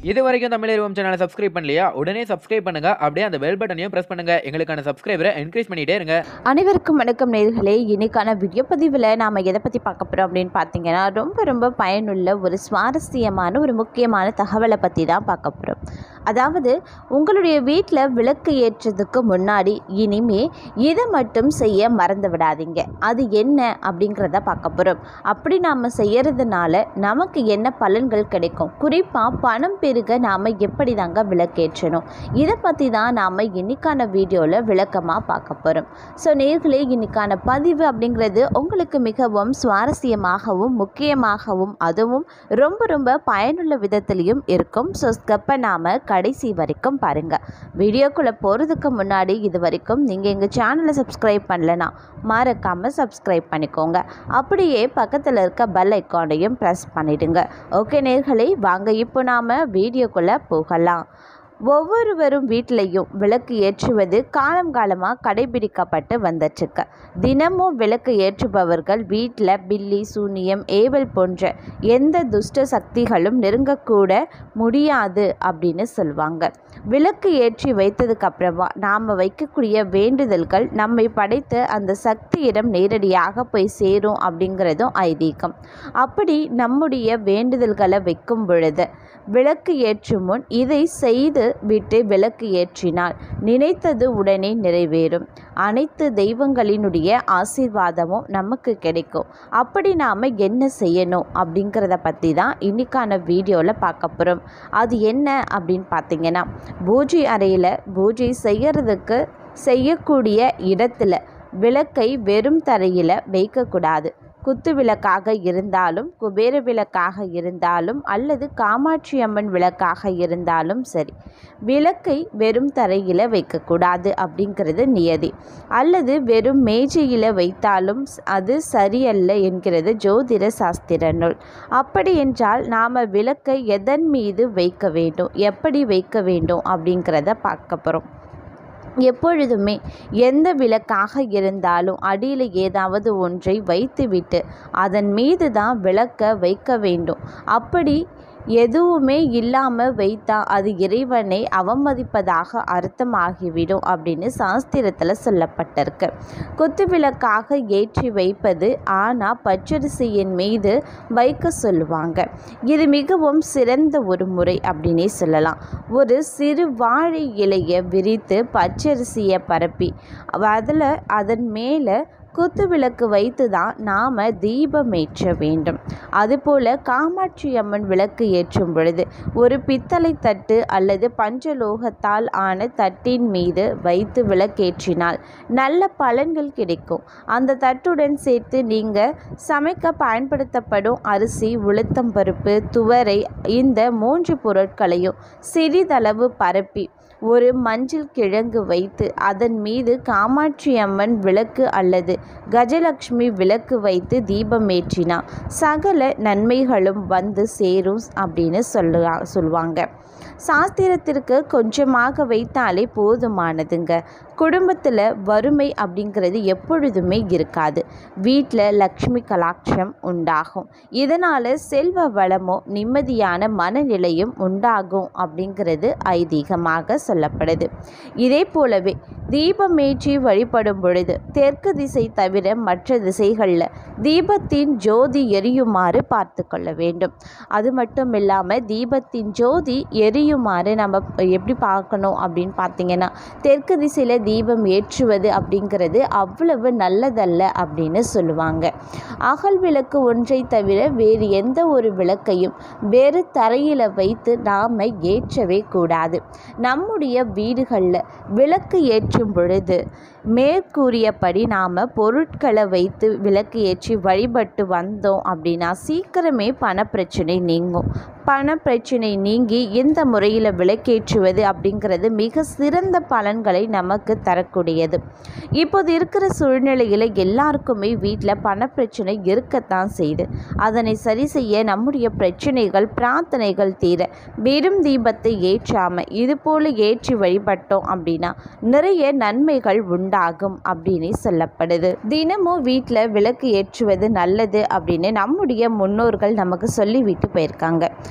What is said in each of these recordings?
இது வரைக்கும் தமிழ் சேனலை சப்ஸ்கிரைப் பண்ணலையா உடனே சப்ஸ்கிரைப் பண்ணுங்க அப்படியே அந்த பெல் பட்டனையும் பிரஸ் பண்ணுங்க எங்களுக்கான சப்ஸ்கிரைபரை என்கரேஜ் பண்ணிட்டே இருங்க அனைவருக்கும் வணக்கம் நேர்களே இன்னைக்கான வீடியோ பதிவில் நாம் எதை பற்றி பார்க்க போகிறோம் அப்படின்னு பார்த்தீங்கன்னா ரொம்ப ரொம்ப பயனுள்ள ஒரு சுவாரஸ்யமான ஒரு முக்கியமான தகவலை பற்றி தான் பார்க்க போகிறோம் அதாவது உங்களுடைய வீட்டில் விளக்கு ஏற்றதுக்கு முன்னாடி இனிமே இதை மட்டும் செய்ய மறந்து விடாதீங்க அது என்ன அப்படிங்கிறத பார்க்க போகிறோம் அப்படி நாம் செய்யறதுனால நமக்கு என்ன பலன்கள் கிடைக்கும் குறிப்பாக பணம் பெருக நாம் எப்படி தாங்க விளக்கேற்றணும் இதை பற்றி தான் நாம் இன்னைக்கான வீடியோவில் விளக்கமாக பார்க்க போகிறோம் ஸோ நேர்களே இன்னைக்கான பதிவு அப்படிங்கிறது உங்களுக்கு மிகவும் சுவாரஸ்யமாகவும் முக்கியமாகவும் அதுவும் ரொம்ப ரொம்ப பயனுள்ள விதத்திலையும் இருக்கும் ஸோ ஸ்கப்பை நாம் கடைசி வரைக்கும் பாருங்கள் வீடியோக்குள்ளே போகிறதுக்கு முன்னாடி இது வரைக்கும் நீங்கள் எங்கள் சேனலை சப்ஸ்கிரைப் பண்ணலனா மறக்காமல் சப்ஸ்கிரைப் பண்ணிக்கோங்க அப்படியே பக்கத்தில் இருக்க பெல் ஐக்கானையும் ப்ரெஸ் பண்ணிடுங்க ஓகே நேர்களே வாங்க இப்போ நாம் வீடியோக்குள்ளே போகலாம் ஒவ்வொருவரும் வீட்டிலையும் விளக்கு ஏற்றுவது காலம் காலமாக கடைபிடிக்கப்பட்டு வந்துட்டுருக்கு தினமும் விளக்கு ஏற்றுபவர்கள் வீட்டில் பில்லி சூனியம் ஏவல் போன்ற எந்த துஷ்ட சக்திகளும் நெருங்கக்கூட முடியாது அப்படின்னு சொல்லுவாங்க விளக்கு ஏற்றி வைத்ததுக்கு அப்புறமா நாம் வைக்கக்கூடிய வேண்டுதல்கள் நம்மை படைத்த அந்த சக்தியிடம் நேரடியாக போய் சேரும் அப்படிங்கிறதும் ஐதீகம் அப்படி நம்முடைய வேண்டுதல்களை வைக்கும் பொழுது விளக்கு ஏற்றும் முன் இதை செய்து விட்டு விளக்கு ஏற்றினால் நினைத்தது உடனே நிறைவேறும் அனைத்து தெய்வங்களினுடைய ஆசீர்வாதமும் நமக்கு கிடைக்கும் அப்படி நாம் என்ன செய்யணும் அப்படிங்கிறத பற்றி தான் இன்னைக்கான வீடியோவில் பார்க்க போகிறோம் அது என்ன அப்படின்னு பார்த்தீங்கன்னா பூஜை அறையில் பூஜை செய்யறதுக்கு செய்யக்கூடிய இடத்துல விளக்கை வெறும் தரையில் வைக்கக்கூடாது குத்து விளக்காக இருந்தாலும் குபேர விளக்காக இருந்தாலும் அல்லது காமாட்சி அம்மன் விளக்காக இருந்தாலும் சரி விளக்கை வெறும் தரையில் வைக்கக்கூடாது அப்படிங்கிறது நியதி அல்லது வெறும் மேஜையில் வைத்தாலும் அது சரியல்ல என்கிறது ஜோதிட சாஸ்திர நூல் அப்படி என்றால் நாம் விளக்கை எதன் மீது வைக்க வேண்டும் எப்படி வைக்க வேண்டும் அப்படிங்கிறத பார்க்க போகிறோம் எப்பொழுதுமே எந்த விளக்காக இருந்தாலும் அடியில் ஏதாவது ஒன்றை வைத்துவிட்டு அதன் மீது தான் விளக்க வைக்க வேண்டும் அப்படி எதுவுமே இல்லாமல் வைத்தா அது இறைவனை அவமதிப்பதாக அர்த்தமாகிவிடும் அப்படின்னு சாஸ்திரத்தில் சொல்லப்பட்டிருக்கு குத்து விளக்காக ஏற்றி வைப்பது ஆனால் பச்சரிசியின் மீது வைக்க சொல்லுவாங்க இது மிகவும் சிறந்த ஒரு முறை அப்படின்னே சொல்லலாம் ஒரு சிறு வாழை இலையை விரித்து பச்சரிசியை பரப்பி அதில் அதன் மேலே குத்து விளக்கு வைத்து தான் நாம் தீபம் ஏற்ற வேண்டும் அதுபோல் காமாட்சி அம்மன் விளக்கு ஏற்றும் பொழுது ஒரு பித்தளை தட்டு அல்லது பஞ்சலோகத்தால் ஆன தட்டின் மீது வைத்து விளக்கேற்றினால் நல்ல பலன்கள் கிடைக்கும் அந்த தட்டுடன் சேர்த்து நீங்கள் சமைக்க பயன்படுத்தப்படும் அரிசி உளுத்தம்பருப்பு துவரை இந்த மூன்று பொருட்களையும் சிறிதளவு பரப்பி ஒரு மஞ்சள் கிழங்கு வைத்து அதன் மீது காமாட்சி அம்மன் விளக்கு அல்லது கஜலட்சுமி விளக்கு வைத்து தீபம் ஏற்றினா சகல நன்மைகளும் வந்து சேரும் அப்படின்னு சொல்லுவா சொல்லுவாங்க சாஸ்திரத்திற்கு கொஞ்சமாக வைத்தாலே போதுமானதுங்க குடும்பத்தில் வறுமை அப்படிங்கிறது எப்பொழுதுமே இருக்காது வீட்டில் லக்ஷ்மி கலாட்சம் உண்டாகும் இதனால் செல்வ வளமும் நிம்மதியான மனநிலையும் உண்டாகும் அப்படிங்கிறது ஐதீகமாக சொல்லப்படுது இதே போலவே தீபமேற்றி வழிபடும் பொழுது தெற்கு திசை தவிர மற்ற திசைகளில் தீபத்தின் ஜோதி எரியுமாறு பார்த்து கொள்ள வேண்டும் அது மட்டும் இல்லாமல் தீபத்தின் ஜோதி எரியுமாறு நம்ம எப்படி பார்க்கணும் அப்படின்னு பார்த்தீங்கன்னா தெற்கு திசையில் தீபம் ஏற்றுவது அப்படிங்கிறது அவ்வளவு நல்லதல்ல அப்படின்னு சொல்லுவாங்க அகல் விளக்கு ஒன்றை தவிர வேறு எந்த ஒரு விளக்கையும் வேறு தரையில் வைத்து நாம் ஏற்றவே கூடாது நம்முடைய வீடுகளில் விளக்கு ஏற்றும் பொழுது மேற்கூறியபடி நாம் பொருட்களை வைத்து விளக்கு ஏற்றி வழிபட்டு வந்தோம் அப்படின்னா சீக்கிரமே பணப்பிரச்சனை நீங்கும் பணப்பிரச்சனை நீங்கி இந்த முறையில் விளக்கேற்றுவது அப்படிங்கிறது மிக சிறந்த பலன்களை நமக்கு தரக்கூடியது இப்போது இருக்கிற சூழ்நிலையில் எல்லாருக்குமே வீட்டில் பணப்பிரச்சனை இருக்கத்தான் செய்யுது அதனை சரி செய்ய நம்முடைய பிரச்சனைகள் பிரார்த்தனைகள் தீர வெறும் தீபத்தை ஏற்றாமல் இது போல ஏற்றி வழிபட்டோம் அப்படின்னா நிறைய நன்மைகள் உண்டாகும் அப்படின்னு சொல்லப்படுது தினமும் வீட்டில் விளக்கு ஏற்றுவது நல்லது அப்படின்னு நம்முடைய முன்னோர்கள் நமக்கு சொல்லிவிட்டு போயிருக்காங்க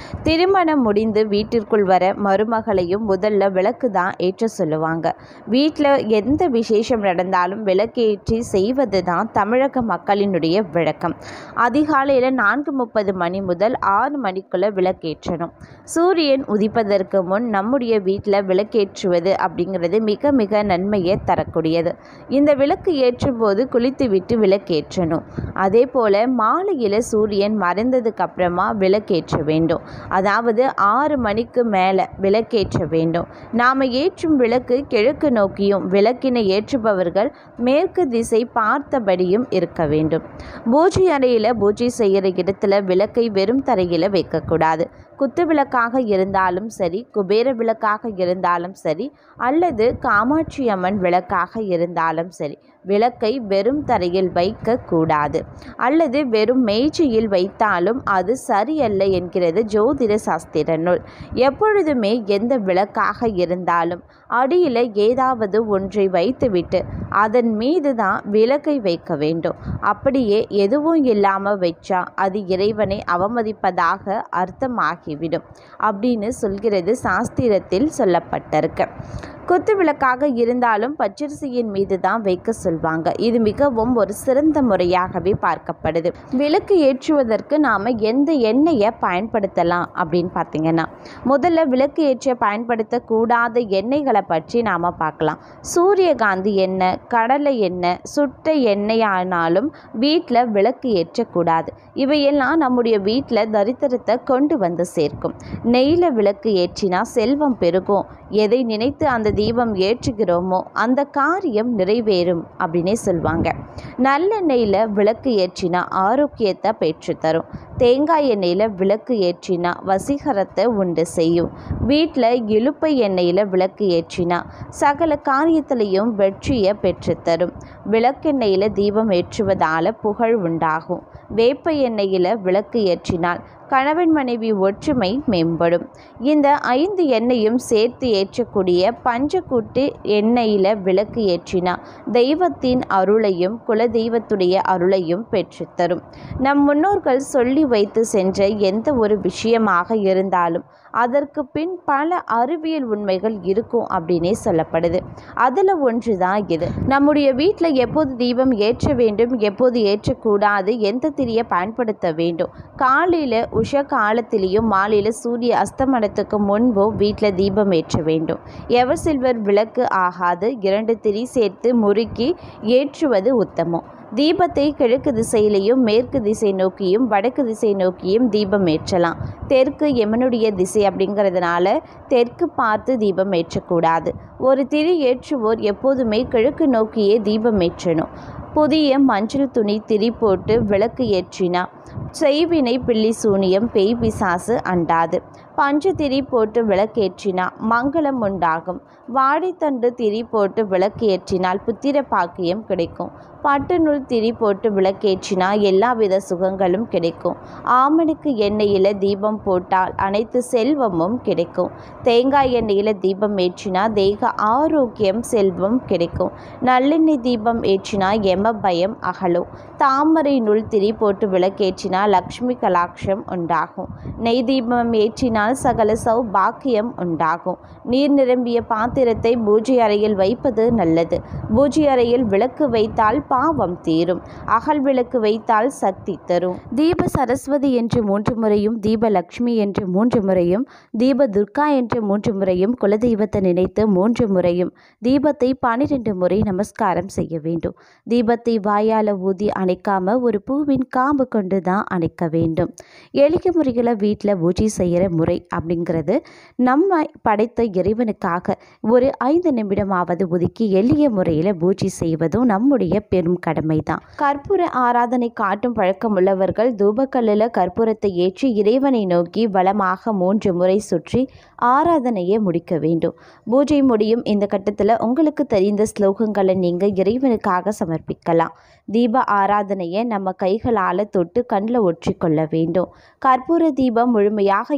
திருமணம் முடிந்து வீட்டிற்குள் வர மருமகளையும் முதல்ல விளக்கு தான் ஏற்ற சொல்லுவாங்க வீட்டில் எந்த விசேஷம் நடந்தாலும் விளக்கேற்றி செய்வது தான் தமிழக மக்களினுடைய வழக்கம் அதிகாலையில் நான்கு முப்பது மணி முதல் ஆறு மணிக்குள்ளே விளக்கேற்றணும் சூரியன் உதிப்பதற்கு முன் நம்முடைய வீட்டில் விளக்கேற்றுவது அப்படிங்கிறது மிக மிக நன்மையை தரக்கூடியது இந்த விளக்கு ஏற்றும் போது குளித்துவிட்டு விளக்கேற்றணும் அதே போல் மாலையில் சூரியன் மறைந்ததுக்கு அப்புறமா விளக்கேற்ற வேண்டும் அதாவது ஆறு மணிக்கு மேலே விளக்கேற்ற வேண்டும் நாம் ஏற்றும் விளக்கு கிழக்கு நோக்கியும் விளக்கினை ஏற்றுபவர்கள் மேற்கு திசை பார்த்தபடியும் இருக்க வேண்டும் பூஜை அறையில் பூஜை செய்கிற இடத்துல விளக்கை வெறும் தரையில் வைக்கக்கூடாது குத்து விளக்காக இருந்தாலும் சரி குபேர விளக்காக இருந்தாலும் சரி அல்லது காமாட்சி அம்மன் விளக்காக இருந்தாலும் சரி விளக்கை வெறும் தரையில் வைக்கக்கூடாது அல்லது வெறும் மேஜையில் வைத்தாலும் அது சரியல்ல என்கிறது ஜோதிட சாஸ்திர நூல் எப்பொழுதுமே எந்த விளக்காக இருந்தாலும் அடியில் ஏதாவது ஒன்றை வைத்துவிட்டு அதன் மீது தான் விளக்கை வைக்க வேண்டும் அப்படியே எதுவும் இல்லாமல் வச்சா அது இறைவனை அவமதிப்பதாக அர்த்தமாகிவிடும் அப்படின்னு சொல்கிறது சாஸ்திரத்தில் சொல்லப்பட்டிருக்கு குத்து விளக்காக இருந்தாலும் பச்சரிசியின் மீது தான் வைக்க சொல்வாங்க இது மிகவும் ஒரு சிறந்த முறையாகவே பார்க்கப்படுது விளக்கு ஏற்றுவதற்கு நாம் எந்த எண்ணெயை பயன்படுத்தலாம் அப்படின்னு பார்த்தீங்கன்னா முதல்ல விளக்கு ஏற்ற பயன்படுத்தக்கூடாத எண்ணெய்களை பற்றி நாம் பார்க்கலாம் சூரியகாந்தி எண்ணெய் கடலை எண்ணெய் சுட்ட எண்ணெயானாலும் வீட்டில் விளக்கு ஏற்றக்கூடாது இவையெல்லாம் நம்முடைய வீட்டில் தரித்திரத்தை கொண்டு வந்து சேர்க்கும் நெய்யில் விளக்கு ஏற்றினா செல்வம் பெருகும் எதை நினைத்து அந்த தீபம் ஏற்றுகிறோமோ அந்த காரியம் நிறைவேறும் அப்படின்னே சொல்லுவாங்க நல்லெண்ணெயில் விளக்கு ஏற்றினா ஆரோக்கியத்தை பெற்றுத்தரும் தேங்காய் எண்ணெயில் விளக்கு ஏற்றினா வசீகரத்தை உண்டு செய்யும் வீட்டில் இழுப்பை எண்ணெயில் விளக்கு ஏற்றினா சகல காரியத்திலையும் வெற்றியை பெற்றுத்தரும் விளக்கெண்ணெயில் தீபம் ஏற்றுவதால் புகழ் உண்டாகும் வேப்ப எண்ணெயில் விளக்கு ஏற்றினால் கணவன் மனைவி ஒற்றுமை மேம்படும் இந்த ஐந்து எண்ணெயும் சேர்த்து ஏற்றக்கூடிய பஞ்சக்கூட்டு எண்ணெயில் விளக்கு ஏற்றினா தெய்வத்தின் அருளையும் குலதெய்வத்துடைய அருளையும் பெற்றுத்தரும் நம் முன்னோர்கள் சொல்லி வைத்து சென்ற எந்த ஒரு விஷயமாக இருந்தாலும் அதற்கு பின் பல அறிவியல் உண்மைகள் இருக்கும் அப்படின்னே சொல்லப்படுது அதில் ஒன்று தான் இது நம்முடைய வீட்டில் எப்போது தீபம் ஏற்ற வேண்டும் எப்போது ஏற்றக்கூடாது எந்த திரியை பயன்படுத்த வேண்டும் காலையில் உஷ காலத்திலையும் மாலையில் சூரிய அஸ்தமனத்துக்கு முன்போ வீட்டில் தீபம் ஏற்ற வேண்டும் எவர் சில்வர் விளக்கு ஆகாது இரண்டு திரி சேர்த்து முறுக்கி ஏற்றுவது உத்தமம் தீபத்தை கிழக்கு திசையிலையும் மேற்கு திசை நோக்கியும் வடக்கு திசை நோக்கியும் தீபம் ஏற்றலாம் தெற்கு யமனுடைய திசை அப்படிங்கிறதுனால தெற்கு பார்த்து தீபம் ஏற்றக்கூடாது ஒரு திரி ஏற்றுவோர் எப்போதுமே கிழக்கு நோக்கியே தீபம் ஏற்றணும் புதிய மஞ்சள் துணி திரி போட்டு விளக்கு ஏற்றினா செய்வினை பில்லி சூனியம் பேய் பிசாசு அண்டாது பஞ்சு திரி போட்டு விளக்கேற்றினா மங்களம் உண்டாகும் வாழைத்தண்டு திரி போட்டு விளக்கு ஏற்றினால் புத்திர பாக்கியம் கிடைக்கும் பட்டு நூல் திரி போட்டு விளக்கேற்றினா எல்லாவித சுகங்களும் கிடைக்கும் ஆமணுக்கு எண்ணெயில் தீபம் போட்டால் அனைத்து செல்வமும் கிடைக்கும் தேங்காய் எண்ணெயில் தீபம் ஏற்றினா தேக ஆரோக்கியம் செல்வம் கிடைக்கும் நல்லெண்ணெய் தீபம் ஏற்றினா எம பயம் அகலும் தாமரை நூல் திரி போட்டு விளக்கேற்றினா லக்ஷ்மி கலாட்சம் உண்டாகும் நெய் தீபம் ஏற்றினால் சகல சௌபாக்கியம் உண்டாகும் நீர் நிரம்பிய பாத்திரத்தை பூஜை அறையில் வைப்பது நல்லது பூஜை அறையில் விளக்கு வைத்தால் பாவம் தீரும் அகல் விளக்கு வைத்தால் சக்தி தரும் தீப சரஸ்வதி என்று மூன்று முறையும் தீப லக்ஷ்மி என்று மூன்று முறையும் தீப துர்கா என்று மூன்று முறையும் குலதெய்வத்தை நினைத்து மூன்று முறையும் தீபத்தை பன்னிரெண்டு முறை நமஸ்காரம் செய்ய வேண்டும் தீபத்தை வாயால் ஊதி அணைக்காம ஒரு பூவின் காம்பு கொண்டு தான் அணைக்க வேண்டும் எளிய முறையில் வீட்டில் பூஜை செய்கிற முறை அப்படிங்கிறது நம்ம படைத்த இறைவனுக்காக ஒரு ஐந்து நிமிடமாவது ஒதுக்கி எளிய முறையில் பூஜை செய்வதும் நம்முடைய பெரும் கடமை தான் கற்பூர ஆராதனை காட்டும் பழக்கமுள்ளவர்கள் தூபக்கல்லில் கற்பூரத்தை ஏற்றி இறைவனை நோக்கி வளமாக மூன்று முறை சுற்றி ஆராதனையை முடிக்க வேண்டும் பூஜை முடியும் இந்த கட்டத்தில் உங்களுக்கு தெரிந்த ஸ்லோகங்களை நீங்கள் இறைவனுக்காக சமர்ப்பிக்கலாம் தீப ஆராதனையை நம்ம கைகளால் தொட்டு கண்ணில் ஒற்றிக்கொள்ள வேண்டும் கற்பூர தீபம் முழுமையாக எரிந்து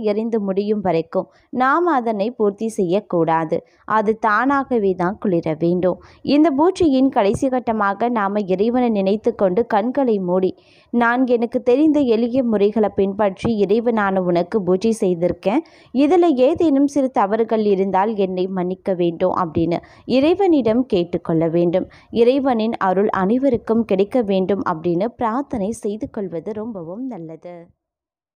முடியும் வரைக்கும் நாம் அதனை பூர்த்தி செய்யக்கூடாது அது தானாகவே தான் குளிர வேண்டும் இந்த பூஜையின் கடைசி கட்டமாக நாம் இறைவனை நினைத்து கொண்டு கண்களை மூடி நான் எனக்கு தெரிந்த எளிய முறைகளை பின்பற்றி இறைவனான உனக்கு பூஜை செய்திருக்கேன் இதில் ஏதேனும் சிறு தவறுகள் இருந்தால் என்னை மன்னிக்க வேண்டும் அப்படின்னு இறைவனிடம் கேட்டுக்கொள்ள வேண்டும் இறைவனின் அருள் அனைவருக்கும் கிடைக்க வேண்டும் அப்படின்னு பிரார்த்தனை செய்து கொள்வது ரொம்பவும் நல்லது